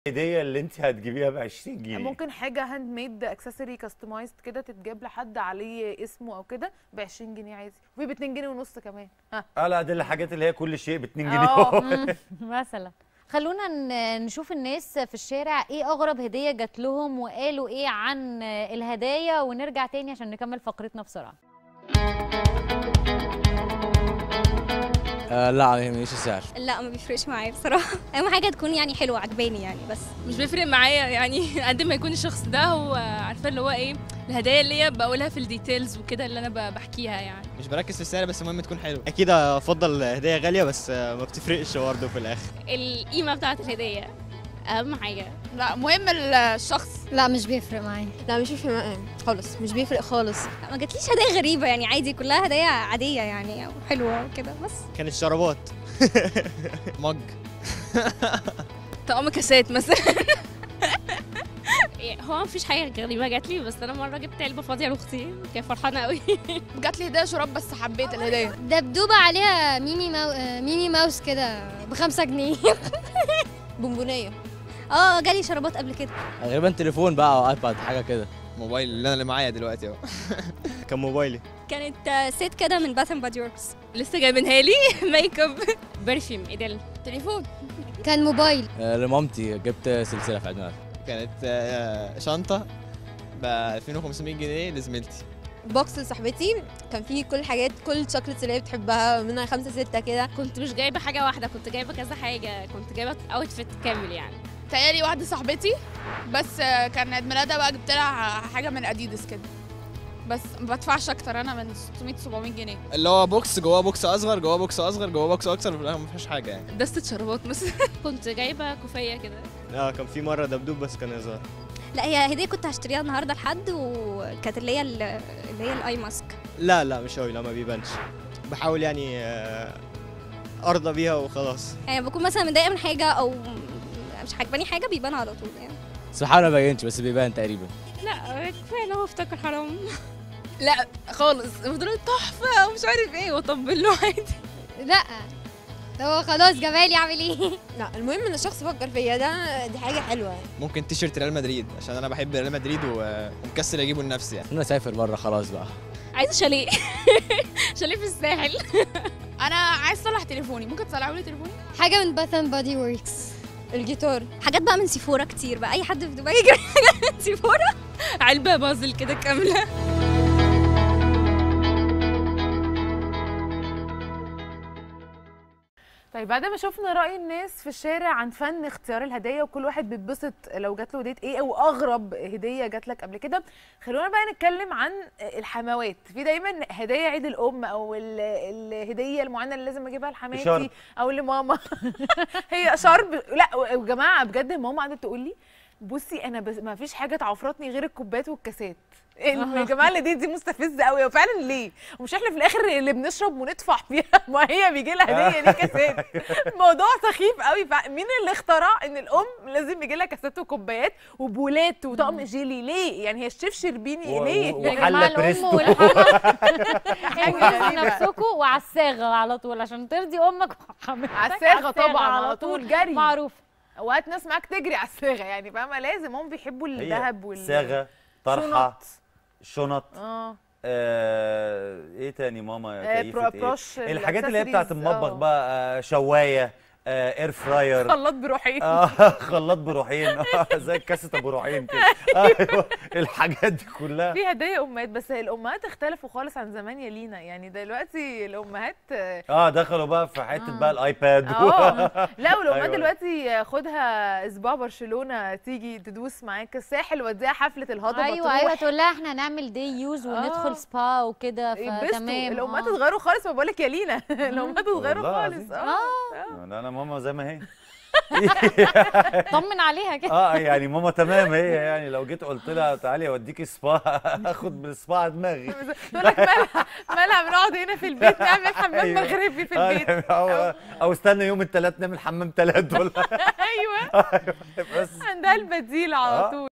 الهديه اللي انت هتجيبيها ب 20 جنيه ممكن حاجه هاند ميد اكسسوري كاستمايزد كده تتجاب لحد عليه اسمه او كده ب 20 جنيه عادي وفي ب 2 جنيه ونص كمان ها اه لا دي الحاجات اللي هي كل شيء ب 2 آه. جنيه مثلا خلونا ن- نشوف الناس في الشارع ايه اغرب هديه جات لهم وقالوا ايه عن الهدايا ونرجع تاني عشان نكمل فقرتنا بسرعه آه لا ما يهمنيش السعر لا ما بيفرقش معايا بصراحه اهم حاجه تكون يعني حلوه عجباني يعني بس مش بيفرق معايا يعني قد ما يكون الشخص ده هو عارفه اللي هو ايه الهدايا اللي هي بقولها في الديتيلز وكده اللي انا ب- بحكيها يعني مش بركز في السعر بس المهم تكون حلوه اكيد افضل هديه غاليه بس ما بتفرقش برضه في الاخر القيمه بتاعه الهديه اهم حاجه لا مهم الشخص لا مش بيفرق معايا لا مش بيفرق معايا خالص مش بيفرق خالص ما جاتليش هدايا غريبه يعني عادي كلها هدايا عاديه يعني او حلوه وكده بس كانت شرابات مج طقم كاسات مثلا هو ما فيش حاجه غريبه جات لي بس انا مره جبت علبه فاضيه لاختي كانت فرحانه قوي جات لي هديه شراب بس حبيت الهديه دبدوبة عليها ميمي ماو... آه، ميمي ماوس كده بخمسة جنيه بونبونيه اه جالي شرابات قبل كده غالبا تليفون بقى او ايباد حاجه كده موبايل اللي انا اللي معايا دلوقتي اهو كان موبايلي كانت آه، ست كده من باث اند بادي وركس لسه جايبينها لي ميك اب برفيوم ايدل تليفون كان موبايل آه لمامتي جبت سلسله في عيد ميلادها كانت آه، شنطه ب 2500 جنيه لزميلتي بوكس لصاحبتي كان فيه كل حاجات كل الشوكليتس اللي هي بتحبها منها خمسة ستة كده كنت مش جايبه حاجه واحده كنت جايبه كذا حاجه كنت جايبه اوتفيت كامل يعني تهيألي واحده صاحبتي بس كان عيد ميلادها بقى جبت لها حاجه من اديدس كده بس ما بدفعش اكتر انا من 600 700 جنيه اللي هو بوكس جواه بوكس اصغر جواه بوكس اصغر جواه بوكس اكتر في الاخر ما فيهاش حاجه يعني دستة شرابات مثلا كنت جايبه كوفيه كده اه كان في مره دبدوب بس كان هزار لا هي هديه كنت هشتريها النهارده لحد وكانت اللي هي ال- اللي هي الاي ماسك لا لا مش قوي لا ما بيبانش بحاول يعني آه، ارضى بيها وخلاص يعني بكون مثلا متضايقه من حاجه او مش عاجباني حاجه بيبان على طول يعني بس بحاول ما ابينش بس بيبان تقريبا لا كفايه ان هو افتكر حرام لا خالص المفروض تحفه ومش عارف ايه واطبل له عادي لا هو خلاص جمالي اعمل ايه لا المهم ان الشخص فكر فيا ده دي حاجة حلوة يعني ممكن تيشيرت ريال مدريد عشان انا بحب ريال مدريد و- ومكسل اجيبه لنفسي يعني انا اسافر بره خلاص بقى عايزه شاليه شاليه في الساحل انا عايز اصلح تليفوني ممكن تصلحوا لي تليفوني حاجة من باث اند بادي وركس الجيتار حاجات بقى من سيفورا كتير بقى اي حد في دبي يجيب حاجه من سيفورا علبه بازل كده كامله طيب بعد ما شفنا راي الناس في الشارع عن فن اختيار الهدايا وكل واحد بيتبسط لو جات له هديه ايه او اغرب هديه جات لك قبل كده خلونا بقى نتكلم عن الحموات في دايما هدايا عيد الام او ال- الهديه المعينه اللي لازم اجيبها شرب. لحماتي او لماما هي شرب لا يا جماعه بجد ماما قعدت تقول لي بصي انا بس ما فيش حاجه تعفرتني غير الكوبايات والكاسات يا جماعه اللي دي دي مستفزه قوي وفعلا ليه ومش احنا في الاخر اللي بنشرب وندفع فيها ما هي بيجي لها هديه دي كاسات الموضوع سخيف قوي فمين اللي اخترع ان الام لازم يجي لها كاسات وكوبايات وبولات وطقم جيلي ليه يعني هي الشيف شربيني و- ليه و- يا وحلة جماعه الام بريستو. والحما انجزوا غريبة. نفسكم وعلى الصاغه على طول عشان ترضي امك وحماتك على الصاغة طبعاً، على طول جري. معروف اوقات ناس معاك تجري على الصاغه يعني فاهمه لازم هم بيحبوا هي الذهب وال صاغه طرحه شنط. شنط اه آه، ايه تاني ماما آه، كيفة برو- ايه بروش الحاجات اللي هي بتاعت الأكسسوارز، المطبخ آه. بقى آه، شوايه آه، اير فراير خلاط بروحين اه خلاط بروحين اه زي كاسه ابو روحين كده ايوه الحاجات دي كلها في هدايا امهات بس الامهات اختلفوا خالص عن زمان يا لينا يعني دلوقتي الامهات اه اه دخلوا بقى في حته آه. بقى الايباد آه. لا والامهات أيوة. دلوقتي خدها اسبوع برشلونه تيجي تدوس معاك الساحل وديها حفله الهضبه ايوه تروح ايوه تقول لها احنا هنعمل دي يوز آه. وندخل سبا وكده يتبسطوا فتمام الامهات آه. اتغيروا خالص ما بقولك يا لينا الامهات اتغيروا والله خالص العظيم. اه لا انا ماما زي ما هي طمن عليها كده اه يعني ماما تمام هي يعني لو جيت قلت لها تعالي اوديكي سبا اخد بالسبا على دماغي تقول لك مالها مالها بنقعد هنا في البيت نعمل حمام أيوة. مغربي في آه، البيت يعني او او استنى يوم الثلاث نعمل حمام ثلاث ولا ايوه بس عندها البديل على آه. طول